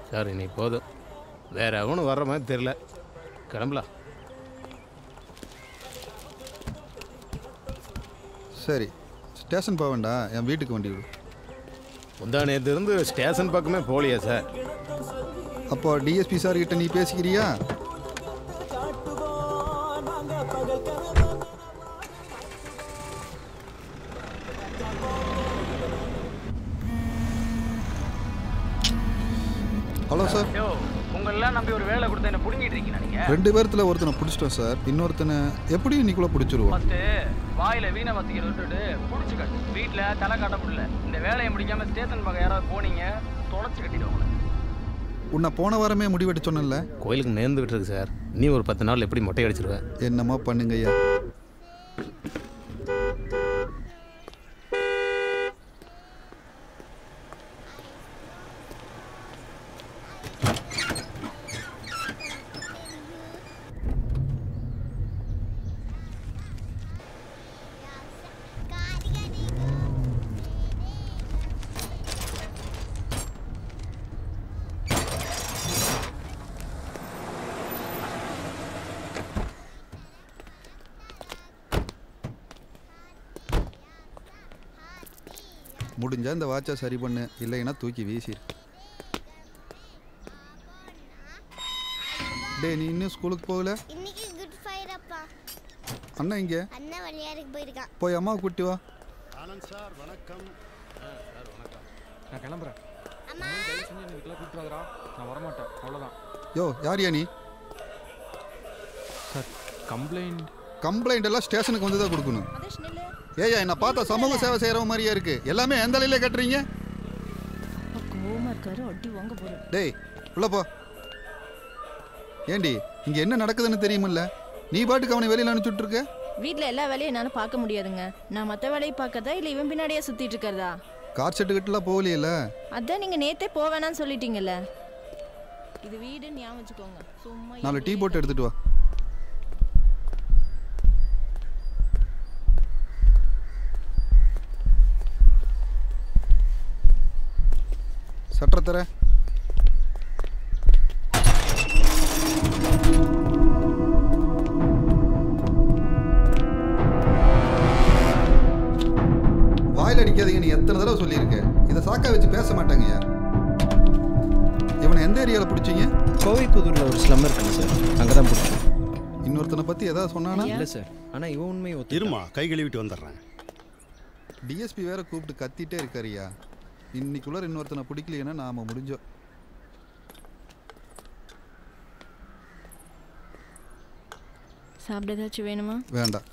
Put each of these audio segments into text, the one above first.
Sir இன்னைக்கு போதும் வேற எவனும் வர்ற மாதிரி தெரியல கிளம்பலாம் சரி ஸ்டேஷன் போக வேண்டாம் என் வீட்டுக்கு வண்டி விடு முந்தா நேற்று இருந்து ஸ்டேஷன் பக்கமே போகலையா சார் அப்போ டிஎஸ்பி சார் கிட்ட நீ பேசிக்கிறியா ஹலோ சார் யோ உங்களெல்லாம் நம்பி ஒரு வேலை கொடுத்து என்ன புடுங்கிட்டு இருக்கீங்க நீங்க ரெண்டு பேர்த்துல ஒருத்தனை பிடிச்சிட்டோம் சார் இன்னொருத்தனை எப்படி இன்னைக்குள்ள பிடிச்சிருவோம் ஃபர்ஸ்ட் வாயில வீணை வத்திக்கிற விட்டுட்டு புடிச்சுக்கட்டு வீட்ல தலை காட்ட முடியல இந்த வேலையை முடிக்காம ஸ்டேஷன் பக்கம் யாராவது போனீங்க தொலைச்சு கட்டிடுவாங்க உன்னை போன வாரமே முடிவெடுக்க சொன்னேன்ல கோயிலுக்கு நேர்ந்துகிட்டு இருக்கு சார் நீ ஒரு பத்து நாள் எப்படி மொட்டை அடிச்சிருவேன் என்னமோ பண்ணுங்கய்யா முடிஞ்சா இந்த வாட்சை சரி பண்ணு இல்லைன்னா தூக்கி வீசிரு டேய் நீ இன்னும் ஸ்கூலுக்கு போகல இன்னைக்கு குட் ஃப்ரைடே அப்பா அண்ணா இங்கே அண்ணன் விளையாடுக்கு போயிருக்கான் போய் அம்மாவை கூட்டி வா நான் கிளம்புறேன் அம்மா தயவு செஞ்சு என்னை இதுக்கெல்லாம் கூப்பிட்டு வாங்கடா நான் வரமாட்டேன் அவ்வளோதான் யோ யாரியா நீ சார் கம்ப்ளைண்ட் கம்ப்ளைண்ட் எல்லாம் ஸ்டேஷனுக்கு வந்து தான் கொடுக்கணும் ஏய்யா என்ன பார்த்தா சமூக சேவை செய்கிற மாதிரியா இருக்கு எல்லாமே எந்த தலையில கட்டுறீங்க கோவமா இருக்காரு அடி வாங்க போறேன் டேய் உள்ள போ ஏண்டி இங்க என்ன நடக்குதுன்னு தெரியுமில்ல நீ பாட்டுக்கு அவனை வெளியில அனுப்பிச்சுட்டு இருக்க வீட்ல எல்லா வேலையும் என்னால பார்க்க முடியாதுங்க நான் மத்த வேலையை பார்க்கறதா இல்ல இவன் பின்னாடியே சுத்திட்டு இருக்கறதா கார் செட்டு கிட்டலாம் போகலையில அதான் நீங்க நேத்தே போவேணான்னு சொல்லிட்டீங்கல்ல இது வீடு ஞாபகம் வச்சுக்கோங்க சும்மா நாலு டீ போட்டு எடுத்துட்டு வா சட்டை தர வாயில் அடிக்காதீங்க நீ எத்தனை தடவை சொல்லியிருக்க இதை சாக்கா வச்சு பேச மாட்டாங்கய்யா இவனை எந்த ஏரியாவில் பிடிச்சீங்க கோவைப்புதூரில் ஒரு ஸ்லம் இருக்குங்க சார் அங்கே தான் பிடிச்சோம் இன்னொருத்தனை பற்றி எதாவது சொன்னானா இல்லை சார் ஆனால் இவன் உண்மையை ஒத்து இருமா கை கழுவிட்டு வந்துடுறேன் டிஎஸ்பி வேற கூப்பிட்டு கத்திட்டே இருக்காருயா இன்னைக்குள்ள இன்னொருத்தனை பிடிக்கலைன்னா நாம முடிஞ்சோம் சாப்பிட ஏதாச்சும் வேணுமா வேண்டாம்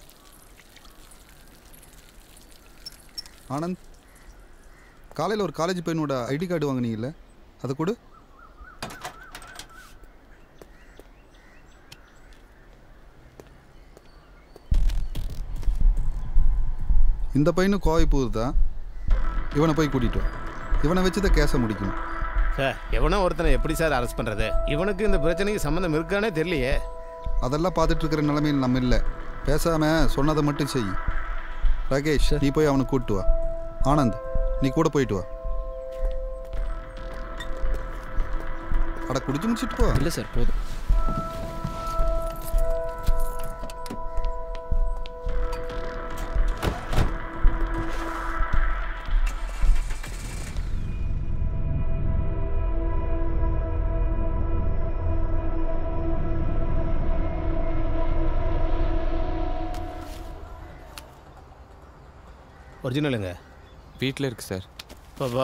ஆனந்த் காலையில் ஒரு காலேஜ் பையனோட ஐடி கார்டு வாங்குனீங்கல்ல அதை கொடு இந்த பையனும் கோவைப்பூர் தான் இவனை போய் கூட்டிட்டு வா இவனை வச்சு தான் கேஸை முடிக்கணும் சார் எவனோ ஒருத்தனை எப்படி சார் அரெஸ்ட் பண்ணுறது இவனுக்கு இந்த பிரச்சனைக்கு சம்மந்தம் இருக்கானே தெரியலையே அதெல்லாம் பார்த்துட்டு இருக்கிற நிலைமையில் நம்ம இல்லை பேசாம சொன்னதை மட்டும் செய் ராகேஷ் நீ போய் அவனை கூப்பிட்டு வா ஆனந்த் நீ கூட போயிட்டு வா அட குடிச்சு முடிச்சிட்டு போ இல்லை சார் போதும் ஒரிஜினலுங்க வீட்டில் இருக்கு சார் பா பா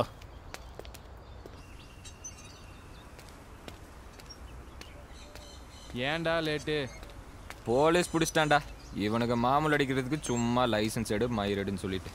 ஏன்டா லேட்டு போலீஸ் பிடிச்சிட்டான்டா இவனுக்கு மாமூல் அடிக்கிறதுக்கு சும்மா லைசன்ஸ் எடு மயிரெடுன்னு சொல்லிட்டு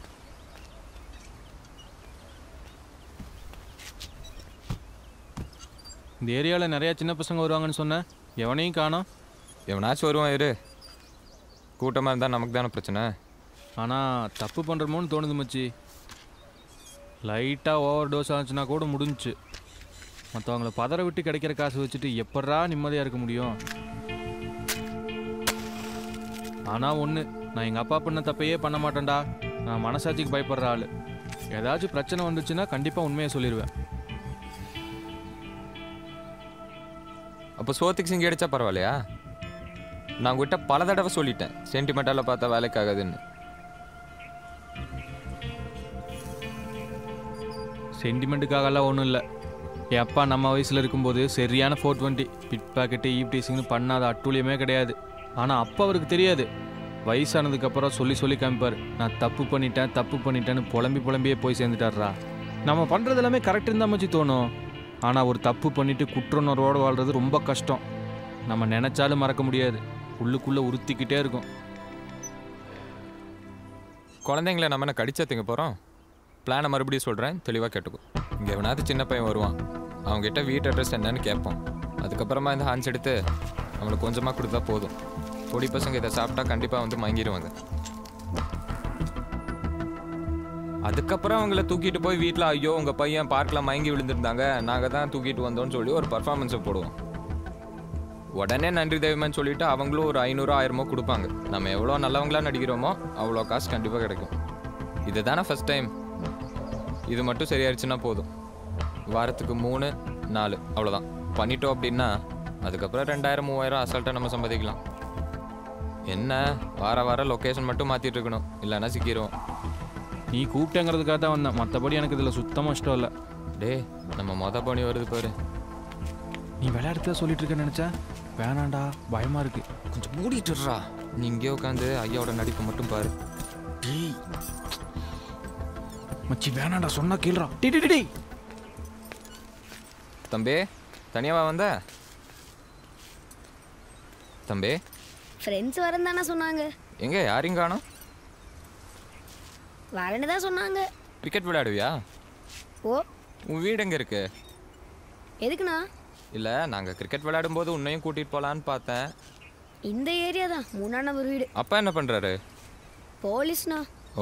இந்த ஏரியாவில் நிறையா சின்ன பசங்க வருவாங்கன்னு சொன்னேன் எவனையும் காணோம் எவனாச்சும் வருவான் இரு கூட்டமாக இருந்தால் நமக்கு தானே பிரச்சனை ஆனால் தப்பு பண்ணுறமோன்னு தோணுது மச்சி லைட்டாக ஓவர் டோஸ் ஆச்சுன்னா கூட முடிஞ்சுச்சு மற்றவங்கள பதற விட்டு கிடைக்கிற காசு வச்சுட்டு எப்பட்றா நிம்மதியாக இருக்க முடியும் ஆனால் ஒன்று நான் எங்கள் அப்பா பண்ண தப்பையே பண்ண மாட்டேன்டா நான் மனசாட்சிக்கு பயப்படுற ஆள் ஏதாச்சும் பிரச்சனை வந்துச்சுன்னா கண்டிப்பாக உண்மையை சொல்லிடுவேன் அப்போ சோத்துக்கு சிங்கி அடிச்சா பரவாயில்லையா நான் உங்ககிட்ட பல தடவை சொல்லிட்டேன் சென்டிமெண்டால பார்த்தா வேலைக்கு ஆகாதுன்னு சென்டிமெண்ட்டுக்காகலாம் ஒன்றும் இல்லை என் அப்பா நம்ம வயசில் இருக்கும்போது சரியான four twenty pickpocket eve டீசிங்னு பண்ணாத அட்டூழியமே கிடையாது ஆனால் அப்போ அவருக்கு தெரியாது வயசானதுக்கப்புறம் சொல்லி சொல்லி காமிப்பார் நான் தப்பு பண்ணிட்டேன் தப்பு பண்ணிட்டேன்னு புலம்பி புலம்பியே போய் சேர்ந்துட்டார்ரா நம்ம பண்ணுறது எல்லாமே கரெக்ட் இருந்தால் மச்சி தோணும் ஆனால் ஒரு தப்பு பண்ணிட்டு குற்றுணர்வோடு வாழ்றது ரொம்ப கஷ்டம் நம்ம நினச்சாலும் மறக்க முடியாது உள்ளுக்குள்ளே உறுத்திக்கிட்டே இருக்கும் குழந்தைங்கள நம்ம என்ன கடிச்சா திங்க போகிறோம் பிளானை மறுபடியும் சொல்கிறேன் தெளிவாக கேட்டுக்கோ இங்கே எவனாவது சின்ன பையன் வருவான் அவங்ககிட்ட வீட்டு அட்ரஸ் என்னன்னு கேட்போம் அதுக்கப்புறமா இந்த ஹான்ஸ் எடுத்து அவனுக்கு கொஞ்சமாக கொடுத்தா போதும் பொடி பசங்க இதை சாப்பிட்டா கண்டிப்பாக வந்து மயங்கிடுவாங்க அதுக்கப்புறம் அவங்கள தூக்கிட்டு போய் வீட்டில் ஐயோ உங்கள் பையன் பார்க்கில் மயங்கி விழுந்திருந்தாங்க நாங்கள் தான் தூக்கிட்டு வந்தோம்னு சொல்லி ஒரு பர்ஃபார்மன்ஸை போடுவோம் உடனே நன்றி தெய்வம்னு சொல்லிட்டு அவங்களும் ஒரு ஐநூறு ஆயிரமோ கொடுப்பாங்க நம்ம எவ்வளோ நல்லவங்களா நடிக்கிறோமோ அவ்வளோ காசு கண்டிப்பாக கிடைக்கும் இதுதானே ஃபர்ஸ்ட் டைம் இது மட்டும் சரியாயிருச்சுன்னா போதும் வாரத்துக்கு மூணு நாலு அவ்வளோதான் பண்ணிட்டோம் அப்படின்னா அதுக்கப்புறம் ரெண்டாயிரம் மூவாயிரம் அசால்ட்டாக நம்ம சம்பாதிக்கலாம் என்ன வார வாரம் லொக்கேஷன் மட்டும் மாற்றிட்டு இருக்கணும் இல்லைன்னா சிக்கிடுவோம் நீ கூப்பிட்டேங்கிறதுக்காக தான் வந்தேன் மற்றபடி எனக்கு இதில் சுத்தமாக இஷ்டம் இல்லை டேய் நம்ம மொத பணி வருது பாரு நீ விளையாடுறத சொல்லிட்டு இருக்க நினச்சா வேணாண்டா பயமாக இருக்கு கொஞ்சம் மூடிட்டுறா நீ இங்கே உட்காந்து ஐயாவோட நடிப்பை மட்டும் பாரு டேய் மச்சி வேணாண்டா சொன்னா கேளுடா டேய் டேய், டேய் தம்பி தனியாவா வந்த தம்பி ஃப்ரெண்ட்ஸ் வரேன்னு தானே சொன்னாங்க எங்க யாரையும் காணோம் வரேன்னு தான் சொன்னாங்க கிரிக்கெட் விளையாடுவியா ஓ உன் வீடு எங்க இருக்கு எதுக்குண்ணா இல்ல நாங்க கிரிக்கெட் விளையாடும்போது உன்னையும் கூட்டிட்டு போலான்னு பார்த்தேன் இந்த ஏரியா தான் மூணா நம்பர் வீடு அப்பா என்ன பண்றாரு போலீஸ்ண்ணா ஓ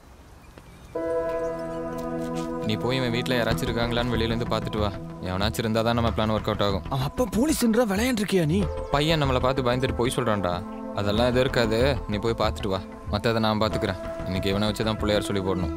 நீ போய் இவன் வீட்டில் யாராச்சும் இருக்காங்களான்னு வெளியிலேருந்து பார்த்துட்டு வா எவனாச்சும் இருந்தால் தான் நம்ம பிளான் ஒர்க் அவுட் ஆகும் அவன் அப்பா போலீஸ்ன்றா விளையாண்டுருக்கியா நீ பையன் நம்மளை பார்த்து பயந்துட்டு போய் சொல்கிறான்டா அதெல்லாம் எதுவும் இருக்காது நீ போய் பார்த்துட்டு வா மற்றதை நான் பார்த்துக்கிறேன் இன்னைக்கு இவனை வச்சு தான் பிள்ளையார் சொல்லி போடணும்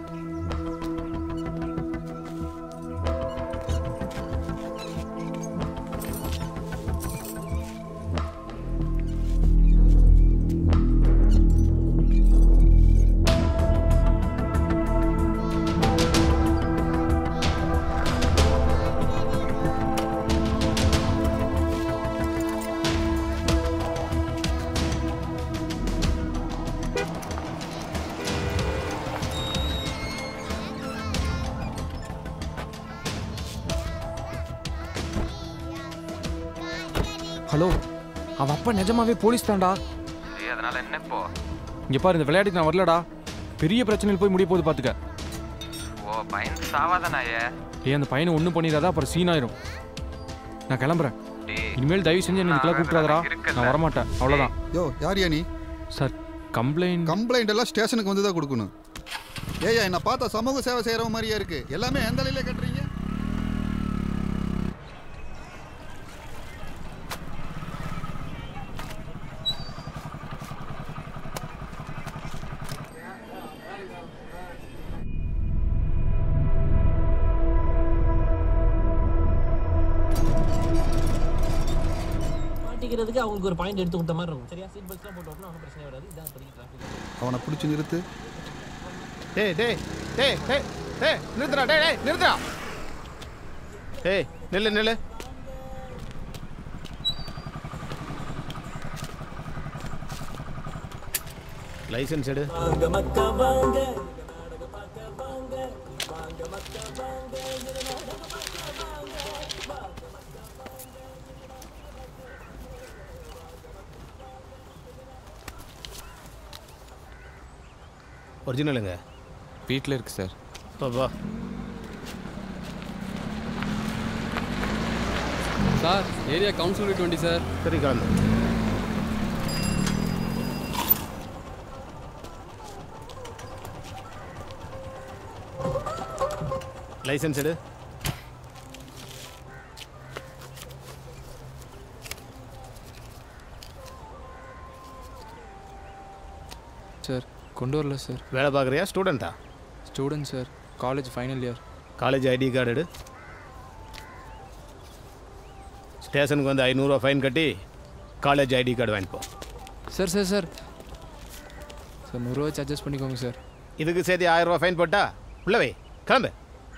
ஹலோ அவன் அப்பா நிஜமாவே போலீஸ் தான்டா அதனால என்ன இப்போ இங்க பாரு இந்த விளையாட்டுக்கு நான் வரலடா பெரிய பிரச்சனையில் போய் முடிய போகுது பார்த்துக்க ஓ பையன் சாவாத நாயே ஏய் அந்த பையனை ஒன்றும் பண்ணிடாதா அப்புறம் சீன் ஆயிரும் நான் கிளம்புறேன் இனிமேல் தயவு செஞ்சு என்ன இதுக்கெல்லாம் கூப்பிட்றாதரா நான் வரமாட்டேன் அவ்வளோதான் யோ யாரியா நீ சார் கம்ப்ளைண்ட் கம்ப்ளைண்ட் எல்லாம் ஸ்டேஷனுக்கு வந்து தான் கொடுக்கணும் ஏய்யா என்ன பார்த்தா சமூக சேவை செய்கிற மாதிரியா இருக்கு எல்லாமே எந்த நிலையில கட்டுறீங்க மாட்டிக்கிறதுக்கு அவங்களுக்கு ஒரு பாயிண்ட் எடுத்து கொடுத்த மாதிரி இருக்கும் சரியா சீட் பெல்ட்லாம் போட்டு ஓட்டினா ஒன்றும் பிரச்சனை வராது இதான் இப்போதைக்கு டிராஃபிக் அவனை பிடிச்சி நிறுத்து டேய் டேய் டேய் டேய் டேய் நிறுத்துடா டேய் டேய் நிறுத்துடா டேய் நில்லு நில்லு லைசன்ஸ் எடு ஒரிஜினலுங்க வீட்டில் இருக்கு சார் பாப்பா sir area councillor twenty sir சரி கிளம்பு லைசன்ஸ் எடு சார் கொண்டு வரல சார் வேலை பார்க்குறியா ஸ்டூடெண்ட்டா student sir college final year college ID card எடு ஸ்டேஷனுக்கு வந்து ஐநூறுரூவா ஃபைன் கட்டி காலேஜ் ஐடி கார்டு வாங்கிப்போ சார் சார் சார் சார் நூறுரூவா வச்சு அட்ஜஸ்ட் பண்ணிக்கோங்க சார் இதுக்கு சேர்த்து ஆயிரம் ரூபாய் ஃபைன் போட்டா உள்ள வை கிளம்பு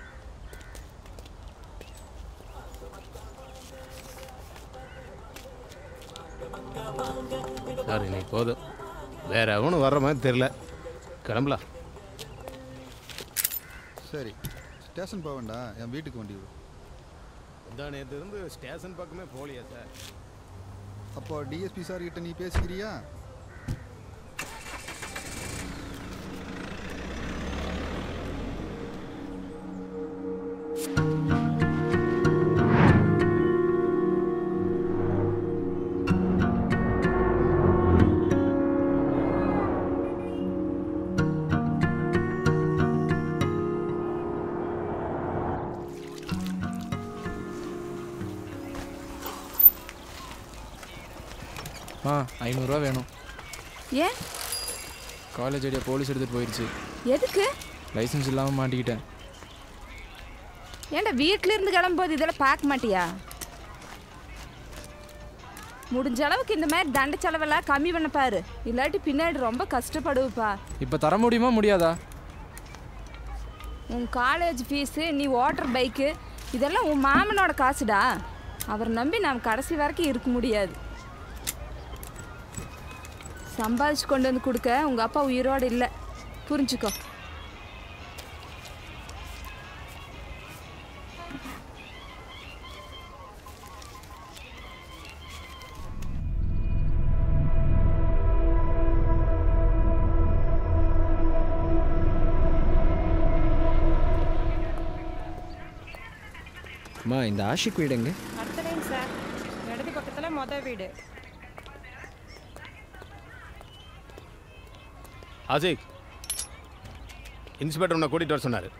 சார் இன்னைக்கு போதும் வேற எவனும் வர்ற மாதிரி தெரில கிளம்பலாம் சரி ஸ்டேஷன் போக வேண்டாம் என் வீட்டுக்கு வண்டி விடு இதான் நேற்று இருந்து ஸ்டேஷன் பக்கமே போகலையா சார் அப்போ டிஎஸ்பி சார் கிட்ட நீ பேசிக்கிறியா ஆ ஐநூறுரூவா வேணும் ஏன் காலேஜ் ஐடியா போலீஸ் எடுத்துகிட்டு போயிடுச்சு எதுக்கு லைசன்ஸ் இல்லாமல் மாட்டிக்கிட்டேன் ஏன்டா வீட்ல இருந்து கிளம்பும்போது இதெல்லாம் பார்க்க மாட்டியா முடிஞ்ச அளவுக்கு இந்த மாதிரி தண்ட செலவெல்லாம் கம்மி பண்ண பாரு இல்லாட்டி பின்னாடி ரொம்ப கஷ்டப்படுவப்பா இப்போ தர முடியுமா முடியாதா உன் காலேஜ் ஃபீஸு நீ ஓட்டுற பைக்கு இதெல்லாம் உன் மாமனோட காசுடா அவரை நம்பி நாம் கடைசி வரைக்கும் இருக்க முடியாது சம்பாதிச்சு கொண்டு வந்து கொடுக்க உங்கள் அப்பா உயிரோடு இல்லை புரிஞ்சுக்கோ அம்மா இந்த ஆஷிக் வீடு எங்க அடுத்த லைன் சார் இடது பக்கத்தில் மொதல் வீடு ஆசிக் இன்ஸ்பெக்டர் உன்னை கூட்டிகிட்டு வர சொன்னார்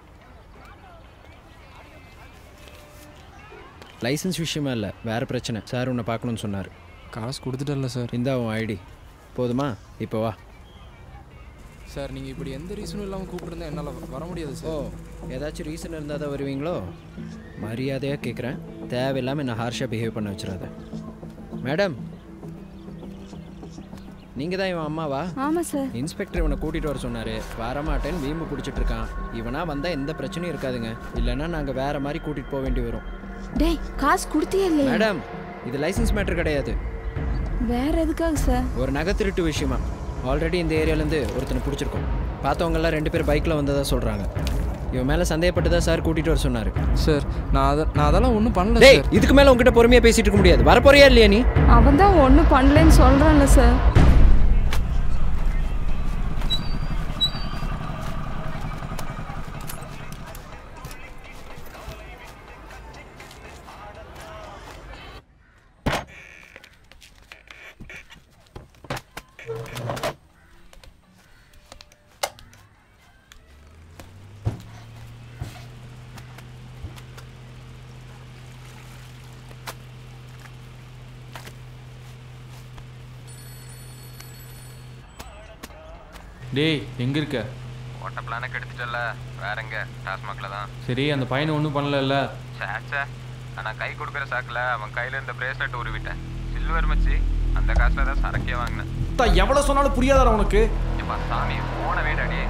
லைசன்ஸ் விஷயமா இல்லை வேற பிரச்சனை சார் உன்னை பார்க்கணும்னு சொன்னார் காசு கொடுத்துட்டல சார் இந்தா உன் ஐடி போதுமா இப்போ வா சார் நீங்கள் இப்படி எந்த ரீசனும் இல்லாமல் கூப்பிட்டுருந்தா என்னால் வர முடியாது ஓ சார் ஏதாச்சும் ரீசன் இருந்தால் தான் வருவீங்களோ மரியாதையாக கேட்குறேன் தேவையில்லாமல் என்ன ஹார்ஷாக பிஹேவ் பண்ண வச்சிடாத மேடம் நீங்கள் தான் இவன் அம்மாவா ஆமாம் சார் இன்ஸ்பெக்டர் இவனை கூட்டிகிட்டு வர சொன்னார் வரமாட்டேன்னு வீம்பு பிடிச்சிட்டு இருக்கான் இவனா வந்தால் எந்த பிரச்சனையும் இருக்காதுங்க இல்லைன்னா நாங்கள் வேற மாதிரி கூட்டிகிட்டு போக வேண்டி வரும் டேய் காசு கொடுத்தியா இல்லையா மேடம் இது லைசன்ஸ் மேட்டர் கிடையாது வேற எதுக்காக சார் ஒரு நகை திருட்டு விஷயமா ஆல்ரெடி இந்த ஏரியாலேருந்து ஒருத்தனை பிடிச்சிருக்கோம் பார்த்தவங்கெல்லாம் ரெண்டு பேர் பைக்கில் வந்ததா சொல்கிறாங்க இவன் மேலே சந்தேகப்பட்டு தான் சார் கூட்டிகிட்டு வர சொன்னார் சார் நான் அதை நான் அதெல்லாம் ஒன்றும் பண்ணல டேய் சார் இதுக்கு மேலே உங்ககிட்ட பொறுமையாக பேசிட்டு இருக்க முடியாது வரப்போறியா இல்லையா நீ அவன் தான் ஒன்றும் பண்ணலன்னு சொல்கிறான்ல சார் டேய் எங்கே இருக்க ஓட்ட பிளானை கெடுத்துட்டல வேற எங்க டாஸ்மாக்ல தான் சரி அந்த பையனை ஒன்றும் பண்ணலல்ல சேச்சே நான் கை கொடுக்குற சாக்கில் அவன் கையில் இருந்த பிரேஸ்லெட் உருவிட்டேன் சில்வர் மச்சி அந்த காசில் தான் சரக்கே வாங்கினேன் எவ்வளோ சொன்னாலும் புரியாதா உனக்கு எப்பா சாமி போன வேடாடி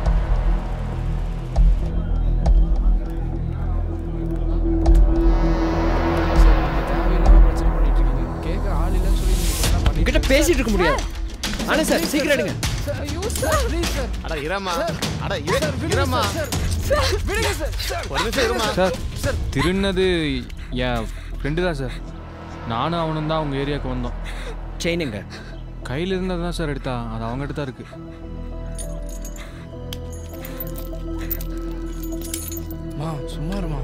தேவையில்லாமல் பிரச்சனை பண்ணிட்டு இருக்கீங்க கேட்க ஆள் இல்லைன்னு சொல்லி நீங்கள் இப்படிலாம் பண்ணிட்டு உங்ககிட்ட பேசிட்டு இருக்க முடியாது ஆனால் சார் சீக்கிரம் எடுங்க சார் ஐயோ சார் ப்ளீஸ் சார் அட இரமா அட இர- இரமா விடுங்க சார் சார் ஒரு நிமிஷம் இருமா சார் திருநது என் ஃப்ரெண்டு தான் சார் நானும் அவனும் தான் அவங்க ஏரியாவுக்கு வந்தோம் செயினுங்க கையில் இருந்தது தான் சார் எடுத்தா அது அவங்ககிட்ட தான் இருக்கு மா சும்மா இருமா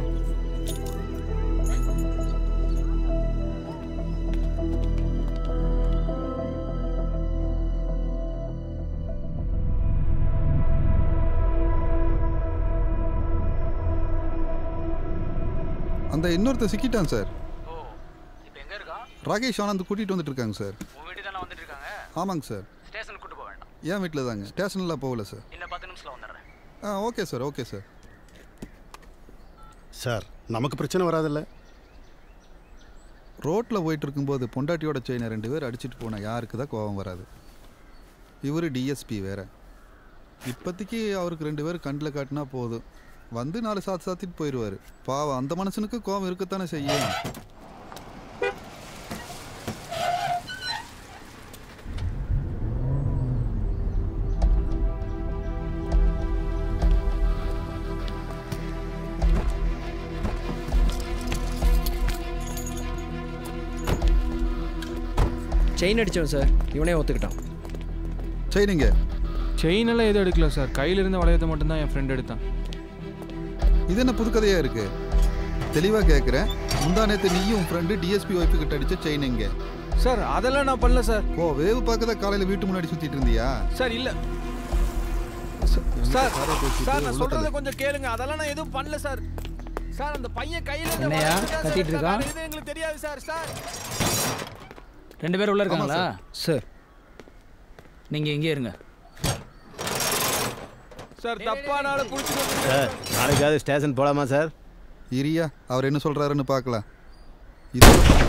அந்த இன்னொருத்தர் சிக்கிட்டான் சார் ஓ இப்போ எங்கே இருக்கா ராகேஷ் ஆனந்த் கூட்டிகிட்டு வந்துட்டு இருக்காங்க சார் உன் வீட்டு தானே வந்துட்டு இருக்காங்க ஆமாங்க சார் ஸ்டேஷன் கூட்டு போக வேண்டாம் என் வீட்டில் தாங்க ஸ்டேஷனில் போகல சார் இன்னும் பத்து நிமிஷத்தில் வந்துடுறேன் ஆ okay sir okay sir sir நமக்கு பிரச்சனை வராதில்ல ரோட்டில் போயிட்டு இருக்கும்போது பொண்டாட்டியோட செயினை ரெண்டு பேர் அடிச்சிட்டு போன யாருக்கு தான் கோபம் வராது இவர் டிஎஸ்பி வேற இப்போதைக்கு அவருக்கு ரெண்டு பேர் கண்ணில் காட்டினா போதும் வந்து நாலு சாத்து சாத்திட்டு போயிடுவார் பாவம் அந்த மனுஷனுக்கு கோபம் இருக்கத்தானே செய்யும் செயின் அடித்தவன் சார் இவனே ஒத்துக்கிட்டான் செயினிங்க செயின் எல்லாம் எதுவும் எடுக்கல சார் கையில இருந்த வளையத்தை மட்டும்தான் என் ஃப்ரெண்ட் எடுத்தான் இது என்ன புதுக்கதையாக இருக்கு தெளிவாக கேட்குறேன் முந்தா நேற்று நீயும் உன் ஃப்ரெண்டு டிஎஸ்பி ஒய்ஃபு கிட்ட அடிச்ச செயின் எங்க சார் அதெல்லாம் நான் பண்ணல சார் ஓ வேவு பார்க்க தான் காலையில் வீட்டு முன்னாடி சுற்றிட்டு இருந்தியா சார் இல்ல சார் சார் நான் சொல்றத கொஞ்சம் கேளுங்க அதெல்லாம் நான் எதுவும் பண்ணல சார் சார் அந்த பையன் கையில இருந்த என்னய்யா, வளையத்தை தான் கத்திட்டு சார் இருக்கான்? எடுத்தான். இது எங்களுக்கு தெரியாது சார் சார் ரெண்டு பேரும் உள்ள இருக்காங்களா சார் நீங்க இங்கே இருங்க சார் தப்பான ஆளை புடிச்சிட்டு சார் நாளைக்காவது ஸ்டேஷன் போகலாமா சார் இரியா அவர் என்ன சொல்கிறாருன்னு பார்க்கலாம் இது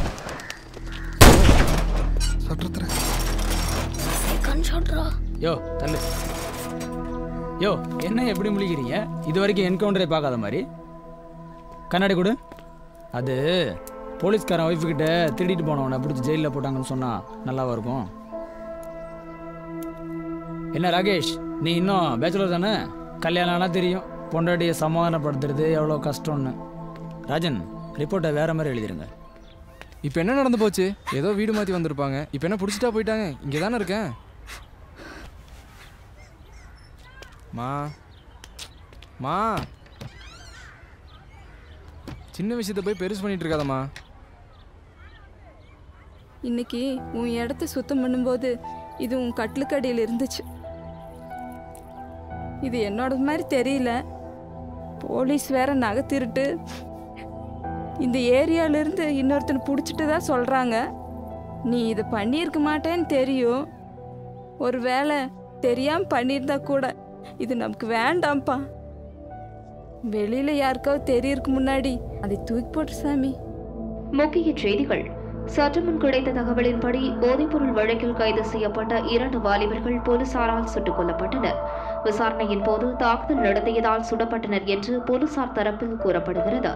சட்டத்தில் கண் ஷாட்ரா யோ தள்ளு யோ என்ன எப்படி முழிக்கிறீங்க இது வரைக்கும் என்கவுண்டரே பார்க்காத மாதிரி கண்ணாடி கொடு அது போலீஸ்காரன் ஒய்ஃபு கிட்ட திருடிட்டு போனவனை பிடிச்சி ஜெயிலில் போட்டாங்கன்னு சொன்னா நல்லாவா இருக்கும் என்ன ராகேஷ் நீ இன்னும் பேச்சுலர் தானே கல்யாணம் ஆனால் தெரியும் பொண்டாட்டியை சமாதானப்படுத்துறது எவ்வளோ கஷ்டம்னு ராஜன் ரிப்போர்ட்டை வேற மாதிரி எழுதிருங்க இப்போ என்ன நடந்து போச்சு ஏதோ வீடு மாற்றி வந்திருப்பாங்க இப்போ என்ன பிடிச்சிட்டா போயிட்டாங்க இங்கே தானே இருக்கேன் மா மா சின்ன விஷயத்த போய் பெருசு பண்ணிட்டு இருக்காதம்மா இன்னைக்கு உன் இடத்த சுத்தம் பண்ணும்போது இது உன் கட்டிலுக்கடியில் இருந்துச்சு இது என்னோட மாதிரி தெரியல போலீஸ் வேற நகை திருட்டு இந்த ஏரியாவிலேருந்து இன்னொருத்தனை பிடிச்சிட்டு தான் சொல்கிறாங்க நீ இதை பண்ணியிருக்க மாட்டேன்னு தெரியும் ஒரு வேளை தெரியாமல் பண்ணியிருந்தா கூட இது நமக்கு வேண்டாம்ப்பா வெளியில் யாருக்காவது தெரியறதுக்கு முன்னாடி அதை தூக்கி போட்டு சாமி முக்கிய செய்திகள் சற்று முன் கிடைத்த தகவலின்படி போதைப்பொருள் வழக்கில் கைது செய்யப்பட்ட இரண்டு வாலிபர்கள் போலீசாரால் சுட்டுக் கொல்லப்பட்டனர் விசாரணையின் போது தாக்குதல் நடத்தியதால் சுடப்பட்டனர் என்று போலீசார் தரப்பில் கூறப்படுகிறது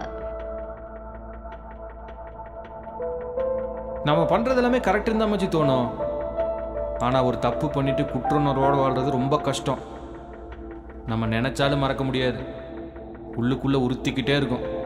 நம்ம பண்றது எல்லாமே கரெக்ட் இருந்தா மச்சி தோணும் ஆனா ஒரு தப்பு பண்ணிட்டு குற்றுணர்வோட வாழ்றது ரொம்ப கஷ்டம் நம்ம நினைச்சாலும் மறக்க முடியாது உள்ளுக்குள்ள உறுத்திக்கிட்டே இருக்கும்